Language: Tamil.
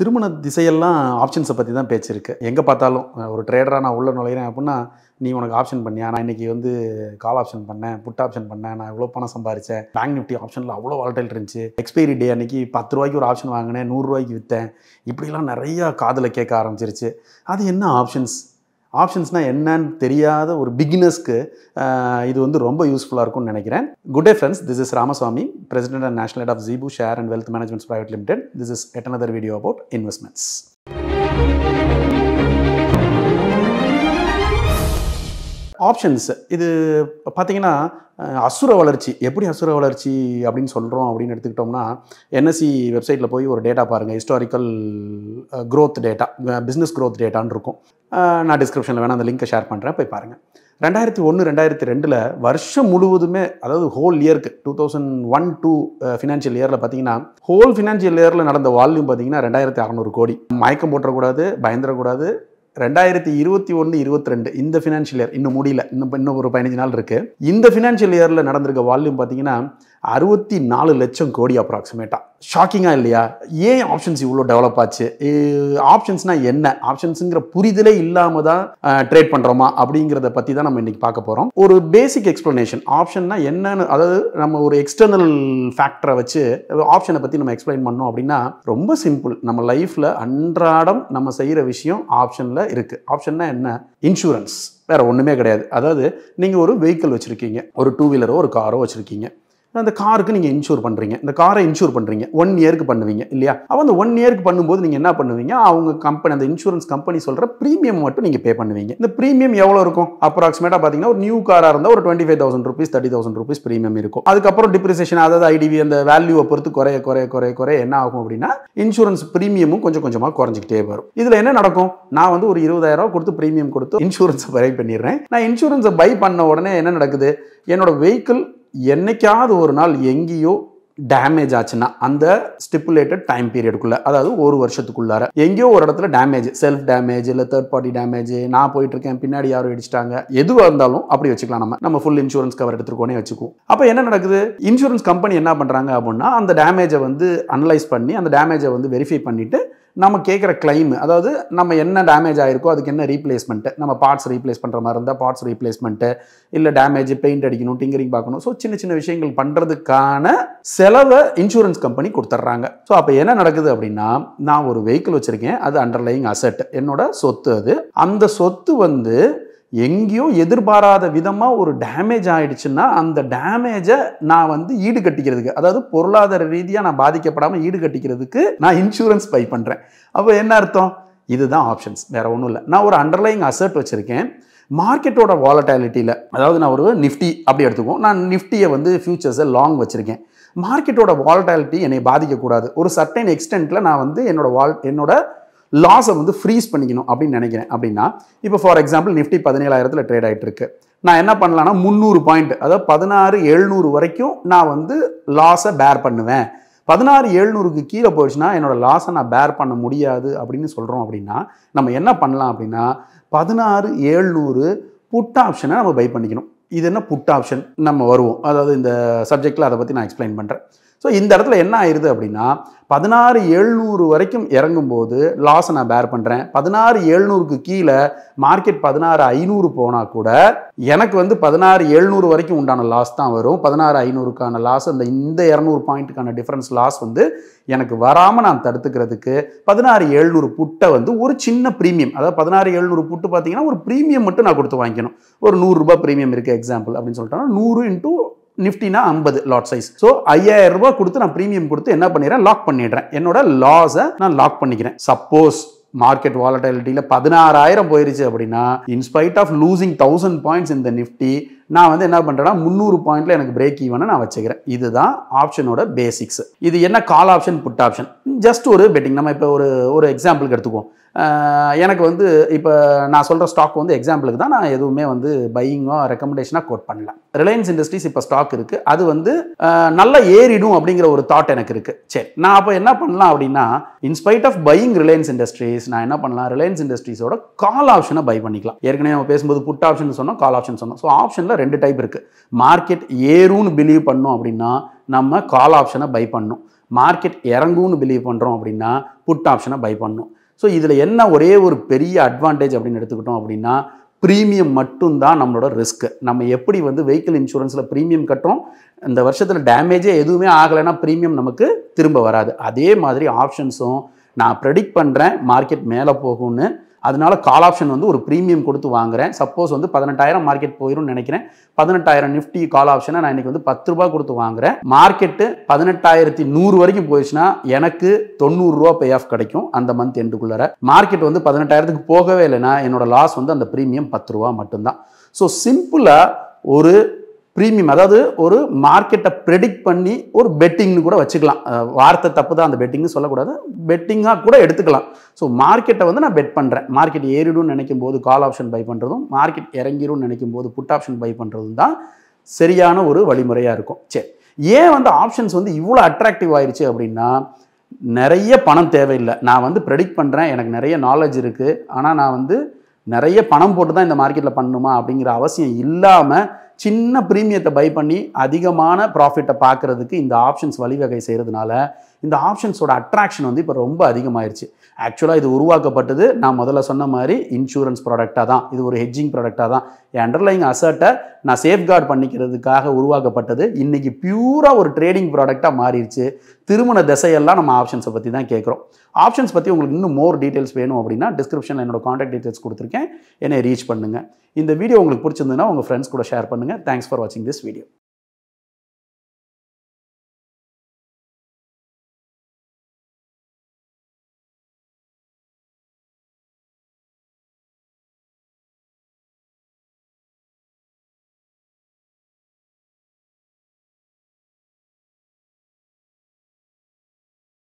திருமண திசையெல்லாம் ஆப்ஷன்ஸை பற்றி தான் பேச்சு இருக்கு எங்கே பார்த்தாலும் அஹ், ஒரு ட்ரேடராக நான் உள்ளே நுழையிறேன் அப்படின்னா நீ உனக்கு ஆப்ஷன் பண்ணியா நான் இன்னைக்கு வந்து கால் ஆப்ஷன் பண்ணேன் புட் ஆப்ஷன் பண்ணேன் நான் இவ்வளோ பணம் சம்பாரிச்சேன் பேங்க் நிஃப்டி ஆப்ஷனில் அவ்வளோ வால்டைல் இருந்துச்சு எக்ஸ்பைரி டே அன்னைக்கு பத்து ரூபாய்க்கு ஒரு ஆப்ஷன் வாங்கினேன் நூறுரூவாய்க்கு விற்றேன் இப்படிலாம் நிறையா காதில் கேட்க ஆரம்பிச்சிருச்சு அது என்ன ஆப்ஷன்ஸ் ஆப்ஷன்ஸ்னால் என்னன்னு தெரியாத ஒரு பிகினர்ஸ்க்கு இது வந்து ரொம்ப யூஸ்ஃபுல்லாக இருக்கும்னு நினைக்கிறேன் good day friends this is Ramasamy president and national head of ஜீபு share and wealth managements private limited this is yet another video about investments options இது பார்த்தீங்கன்னா அஹ், அசுர வளர்ச்சி எப்படி அசுர வளர்ச்சி அப்படின்னு சொல்கிறோம் அப்படின்னு எடுத்துக்கிட்டோம்னா என்எஸ்சி வெப்சைட்டில் போய் ஒரு டேட்டா பாருங்கள் historical growth data business growth டேட்டான்னு இருக்கும் அஹ், நான் டிஸ்கிரிப்ஷனில் வேணால் அந்த லிங்கை ஷேர் பண்ணுறேன் போய் பாருங்கள் ரெண்டாயிரத்தி ஒன்று ரெண்டாயிரத்தி ரெண்டில் வருஷம் முழுவதுமே அதாவது ஹோல் இயருக்கு two thousand one two financial இயரில் பார்த்தீங்கன்னா ஹோல் ஃபினான்ஷியல் இயரில் நடந்த வால்யூம் பார்த்தீங்கன்னா ரெண்டாயிரத்தி அறநூறு கோடி மயக்கம் போட்டுறக்கூடாது பயந்துடக்கூடாது ரெண்டாயிரத்தி இருபத்தி ஒன்று இருபத்தி ரெண்டு இந்த ஃபினான்ஷியல் இயர் இன்னும் முடியல இன்னும் இன்னும் ஒரு பதினஞ்சு நாள் இருக்கு இந்த ஃபினான்ஷியல் இயரில் நடந்திருக்க வால்யூம் பார்த்தீங்கன்னா அறுபத்தி நாலு லட்சம் கோடி அப்ராக்சிமேட்டாக ஷாக்கிங்காக இல்லையா ஏன் ஆப்ஷன்ஸ் இவ்வளோ டெவலப் ஆச்சு ஆப்ஷன்ஸ்னா என்ன ஆப்ஷன்ஸுங்கிற புரிதலே இல்லாமல் தான் ட்ரேட் பண்ணுறோமா அப்படிங்கிறத பற்றி தான் நம்ம இன்னைக்கு பார்க்க போகிறோம் ஒரு பேசிக் எக்ஸ்ப்ளனேஷன் ஆப்ஷன்னா என்னன்னு அதாவது நம்ம ஒரு எக்ஸ்டர்னல் ஃபேக்டரை வச்சு ஆப்ஷனை பற்றி நம்ம எக்ஸ்பிளைன் பண்ணோம் அப்படின்னா ரொம்ப சிம்பிள் நம்ம லைஃப்பில் அன்றாடம் நம்ம செய்கிற விஷயம் ஆப்ஷனில் இருக்குது ஆப்ஷன்னா என்ன இன்சூரன்ஸ் வேற ஒன்றுமே கிடையாது அதாவது நீங்கள் ஒரு வெஹிக்கிள் வச்சுருக்கீங்க ஒரு டூ வீலரோ ஒரு காரோ வச்சுருக்கீங்க அந்த காருக்கு நீங்கள் இன்சூர் பண்ணுறீங்க இந்த காரை இன்சூர் பண்ணுறீங்க ஒன் இயருக்கு பண்ணுவீங்க இல்லையா அப்போ அந்த ஒன் இயருக்கு பண்ணும்போது நீங்கள் என்ன பண்ணுவீங்க அவங்க கம்பெனி அந்த இன்சூரன்ஸ் கம்பெனி சொல்கிற ப்ரீமியம் மட்டும் நீங்கள் பே பண்ணுவீங்க இந்த ப்ரீமியம் எவ்வளோ இருக்கும் அப்ராக்சிமேட்டாக பார்த்தீங்கன்னா ஒரு நியூ காராக இருந்தால் ஒரு twenty five thousand rupees thirty thousand rupees premium இருக்கும் அதுக்கப்புறம் டிப்ரிசியேஷன் அதாவது ஐடிவி அந்த வேல்யூவை பொறுத்து குறைய குறைய குறைய குறைய என்ன ஆகும் அப்படின்னா இன்சூரன்ஸ் ப்ரீமியமும் கொஞ்சம் கொஞ்சமாக குறைஞ்சிக்கிட்டே வரும் இதில் என்ன நடக்கும் நான் வந்து ஒரு இருபதாயிரம் ரூபாய் கொடுத்து ப்ரீமியம் கொடுத்து இன்சூரன்ஸை பை பண்ணிடுறேன் நான் இன்சூரன்ஸை பை பண்ண உடனே என்ன நடக்குது என்னோட வெஹிக்கிள் என்னைக்காவது ஒரு நாள் எங்கேயோ டேமேஜ் ஆச்சுன்னா அந்த ஸ்டிப்புலேட்டட் டைம் பீரியடுக்குள்ள அதாவது ஒரு வருஷத்துக்குள்ளார எங்கேயோ ஒரு இடத்துல டேமேஜ் செல்ஃப் டேமேஜ் இல்லை தேர்ட் பார்ட்டி டேமேஜ் நான் போயிட்டு இருக்கேன் பின்னாடி யாரும் இடிச்சிட்டாங்க எதுவாக இருந்தாலும் அப்படி வச்சுக்கலாம் நம்ம நம்ம ஃபுல் இன்சூரன்ஸ் கவர் எடுத்துருக்கோனே வச்சுக்குவோம் அப்போ என்ன நடக்குது இன்சூரன்ஸ் கம்பெனி என்ன பண்ணுறாங்க அப்படின்னா அந்த டேமேஜை வந்து அனலைஸ் பண்ணி அந்த டேமேஜை வந்து வெரிஃபை பண்ணிட்டு நம்ம கேட்குற கிளைம் அதாவது நம்ம என்ன டேமேஜ் ஆயிருக்கோ அதுக்கு என்ன ரீப்ளேஸ்மெண்ட்டு நம்ம பார்ட்ஸ் ரீப்ளேஸ் பண்ணுற மாதிரி இருந்தால் பார்ட்ஸ் ரீப்ளேஸ்மெண்ட்டு இல்லை டேமேஜ் பெயிண்ட் அடிக்கணும் டிங்கரிங் பார்க்கணும் ஸோ சின்ன சின்ன விஷயங்கள் பண்ணுறதுக்கான செலவை இன்சூரன்ஸ் கம்பெனி கொடுத்துட்றாங்க ஸோ அப்போ என்ன நடக்குது அப்படின்னா நான் ஒரு வெஹிக்கிள் வச்சுருக்கேன் அது அண்டர்லைங் அசெட் என்னோட சொத்து அது அந்த சொத்து வந்து எங்கேயோ எதிர்பாராத விதமாக ஒரு டேமேஜ் ஆயிடுச்சுன்னா அந்த டேமேஜை நான் வந்து ஈடு கட்டிக்கிறதுக்கு அதாவது பொருளாதார ரீதியாக நான் பாதிக்கப்படாமல் ஈடு கட்டிக்கிறதுக்கு நான் இன்சூரன்ஸ் பை பண்ணுறேன் அப்போ என்ன அர்த்தம் இதுதான் ஆப்ஷன்ஸ் வேற ஒன்றும் இல்லை நான் ஒரு அண்டர்லைங் அசர்ட் வச்சுருக்கேன் மார்க்கெட்டோட வாலட்டாலிட்டியில் அதாவது நான் ஒரு நிஃப்டி அப்படி எடுத்துக்குவோம் நான் நிஃப்டியை வந்து ஃபியூச்சர்ஸை லாங் வச்சுருக்கேன் மார்க்கெட்டோட வாலட்டாலிட்டி என்னை பாதிக்கக்கூடாது ஒரு சர்டைன் எக்ஸ்டென்ட்டில் நான் வந்து என்னோட வால் என்னோட லாஸை வந்து ஃப்ரீஸ் பண்ணிக்கணும் அப்படின்னு நினைக்கிறேன் அப்படின்னா இப்போ ஃபார் எக்ஸாம்பிள் நிஃப்டி பதினேழாயிரத்தில் ட்ரேட் ஆகிட்டு இருக்கு நான் என்ன பண்ணலாம்னா முந்நூறு பாயிண்ட் அதாவது பதினாறு எழுநூறு வரைக்கும் நான் வந்து லாஸை பேர் பண்ணுவேன் பதினாறு எழுநூறுக்கு கீழே போயிடுச்சுன்னா என்னோட லாஸை நான் பேர் பண்ண முடியாது அப்படின்னு சொல்கிறோம் அப்படின்னா நம்ம என்ன பண்ணலாம் அப்படின்னா பதினாறு எழுநூறு புட் ஆப்ஷனை நம்ம பை பண்ணிக்கணும் இது என்ன புட் ஆப்ஷன் நம்ம வருவோம் அதாவது இந்த சப்ஜெக்டில் அதை பற்றி நான் எக்ஸ்பிளைன் பண்ணுறேன் ஸோ இந்த இடத்துல என்ன ஆயிடுது அப்படின்னா பதினாறு எழுநூறு வரைக்கும் இறங்கும்போது லாஸை நான் பேர் பண்ணுறேன் பதினாறு எழுநூறுக்கு கீழே மார்க்கெட் பதினாறு ஐநூறு போனால் கூட எனக்கு வந்து பதினாறு எழுநூறு வரைக்கும் உண்டான லாஸ் தான் வரும் பதினாறு ஐநூறுக்கான லாஸ் அந்த இந்த இரநூறு பாயிண்ட்டுக்கான டிஃப்ரென்ஸ் லாஸ் வந்து எனக்கு வராமல் நான் தடுத்துக்கிறதுக்கு பதினாறு எழுநூறு புட்டை வந்து ஒரு சின்ன ப்ரீமியம் அதாவது பதினாறு எழுநூறு புட்டு பார்த்தீங்கன்னா ஒரு ப்ரீமியம் மட்டும் நான் கொடுத்து வாங்கிக்கணும் ஒரு நூறுரூபா ப்ரீமியம் இருக்குது எக்ஸாம்பிள் அப்படின்னு சொல்லிட்டோம்னா நூறு இன்ட்டு நிஃப்டினா ஐம்பது லாட் சைஸ் ஸோ ஐயாயிரம் ரூபாய் கொடுத்து நான் ப்ரீமியம் கொடுத்து என்ன பண்ணிடுறேன் லாக் பண்ணிடுறேன் என்னோட லாஸை நான் லாக் பண்ணிக்கிறேன் சப்போஸ் மார்க்கெட் வாலட்டிலிட்டியில் பதினாறாயிரம் போயிருச்சு அப்படின்னா in spite of losing thousand points இந்த நிஃப்டி நான் வந்து என்ன பண்ணுறேன்னா முந்நூறு பாயிண்ட்ல எனக்கு பிரேக் ஈவனை நான் வச்சுக்கிறேன் இதுதான் ஆப்ஷனோட பேசிக்ஸ் இது என்ன call option put option just ஒரு பெட்டிங் நம்ம இப்போ ஒரு ஒரு எக்ஸாம்பிளுக்கு எடுத்துக்குவோம் அஹ் எனக்கு வந்து இப்போ நான் சொல்கிற ஸ்டாக் வந்து எக்ஸாம்பிளுக்கு தான் நான் எதுவுமே வந்து பையிங்கோ ரெக்கமெண்டேஷனாக கோட் பண்ணல ரிலையன்ஸ் இண்டஸ்ட்ரீஸ் இப்போ ஸ்டாக் இருக்குது அது வந்து அஹ், நல்லா ஏறிடும் அப்படிங்கிற ஒரு தாட் எனக்கு இருக்குது சரி நான் அப்போ என்ன பண்ணலாம் அப்படின்னா in spite of buying Reliance Industries நான் என்ன பண்ணலாம் ரிலையன்ஸ் இண்டஸ்ட்ரீஸோட கால் ஆப்ஷனை பை பண்ணிக்கலாம் ஏற்கனவே நம்ம பேசும்போது புட் ஆப்ஷன் சொன்னோம் கால் ஆப்ஷன் சொன்னோம் ஸோ ஆப்ஷனில் ரெண்டு டைப் இருக்குது மார்க்கெட் ஏறும்னு பிலீவ் பண்ணோம் அப்படின்னா நம்ம கால் ஆப்ஷனை பை பண்ணணும் மார்க்கெட் இறங்கும்னு பிலீவ் பண்ணுறோம் அப்படின்னா புட் ஆப்ஷனை பை பண்ணணும் ஸோ இதில் என்ன ஒரே ஒரு பெரிய அட்வான்டேஜ் அப்படின்னு எடுத்துக்கிட்டோம் அப்படின்னா ப்ரீமியம் மட்டும்தான் நம்மளோட ரிஸ்க் நம்ம எப்படி வந்து வெஹிக்கிள் இன்சூரன்ஸில் ப்ரீமியம் கட்டுறோம் இந்த வருஷத்தில் டேமேஜே எதுவுமே ஆகலைன்னா ப்ரீமியம் நமக்கு திரும்ப வராது அதே மாதிரி ஆப்ஷன்ஸும் நான் ப்ரெடிக்ட் பண்ணுறேன் மார்க்கெட் மேலே போகும்னு அதனால கால் ஆப்ஷன் வந்து ஒரு ப்ரீமியம் கொடுத்து வாங்குறேன் சப்போஸ் வந்து பதினெட்டாயிரம் மார்க்கெட் போயிரும்னு நினைக்கிறேன் பதினெட்டாயிரம் நிஃப்டி கால் ஆப்ஷனை நான் இன்னைக்கு வந்து பத்து ரூபாய் கொடுத்து வாங்குறேன் மார்க்கெட்டு பதினெட்டாயிரத்தி நூறு வரைக்கும் போயிடுச்சுன்னா எனக்கு தொண்ணூறுரூவா பே ஆஃப் கிடைக்கும் அந்த மந்த் எண்டுக்குள்ளார மார்க்கெட் வந்து பதினெட்டாயிரத்துக்கு போகவே இல்லைன்னா என்னோட லாஸ் வந்து அந்த ப்ரீமியம் பத்து ரூபா மட்டும்தான் ஸோ சிம்பிளாக ஒரு ப்ரீமியம் அதாவது ஒரு மார்க்கெட்டை ப்ரெடிக்ட் பண்ணி ஒரு பெட்டிங்னு கூட வச்சுக்கலாம் அஹ் வார்த்தை தப்பு தான் அந்த பெட்டிங்னு சொல்லக்கூடாது பெட்டிங்காக கூட எடுத்துக்கலாம் ஸோ மார்க்கெட்டை வந்து நான் பெட் பண்ணுறேன் மார்க்கெட் ஏறிடும்னு நினைக்கும் போது கால் ஆப்ஷன் பை பண்ணுறதும் மார்க்கெட் இறங்கிடும்னு நினைக்கும் போது புட் ஆப்ஷன் பை பண்ணுறதும் தான் சரியான ஒரு வழிமுறையாக இருக்கும் சரி ஏன் வந்து ஆப்ஷன்ஸ் வந்து இவ்வளோ அட்ராக்டிவ் ஆயிருச்சு அப்படின்னா நிறைய பணம் தேவையில்லை நான் வந்து ப்ரெடிக்ட் பண்ணுறேன் எனக்கு நிறைய நாலேஜ் இருக்குது ஆனால் நான் வந்து நிறைய பணம் போட்டு தான் இந்த மார்க்கெட்டில் பண்ணணுமா அப்படிங்கிற அவசியம் இல்லாமல் சின்ன ப்ரீமியத்தை பை பண்ணி அதிகமான ப்ராஃபிட்டை பார்க்கறதுக்கு இந்த ஆப்ஷன்ஸ் வழிவகை செய்கிறதுனால இந்த ஆப்ஷன்ஸோட அட்ராக்ஷன் வந்து இப்போ ரொம்ப அதிகமாயிருச்சு ஆக்சுவலாக இது உருவாக்கப்பட்டது நான் முதல்ல சொன்ன மாதிரி இன்சூரன்ஸ் ப்ராடக்டாக தான் இது ஒரு ஹெட்ஜிங் ப்ராடக்டாக தான் என் அண்டர்லைங் அசர்ட்டை நான் சேஃப்கார்ட் பண்ணிக்கிறதுக்காக உருவாக்கப்பட்டது இன்னைக்கு பியூராக ஒரு ட்ரேடிங் ப்ராடக்டாக மாறிடுச்சு திருமண திசையெல்லாம் நம்ம ஆப்ஷன்ஸை பற்றி தான் கேட்குறோம் ஆப்ஷன்ஸ் பற்றி உங்களுக்கு இன்னும் மோர் டீட்டெயில்ஸ் வேணும் அப்படின்னா டிஸ்கிரிப்ஷனில் என்னோட காண்டாக்ட் டீட்டெயில்ஸ் கொடுத்துருக்கேன் என்னை ரீச் பண்ணுங்கள் இந்த வீடியோ உங்களுக்கு பிடிச்சிருந்ததுன்னா உங்கள் ஃப்ரெண்ட்ஸ் கூட ஷேர் பண்ணுங்கள் தேங்க்ஸ் ஃபார் வாட்சிங் திஸ் வீடியோ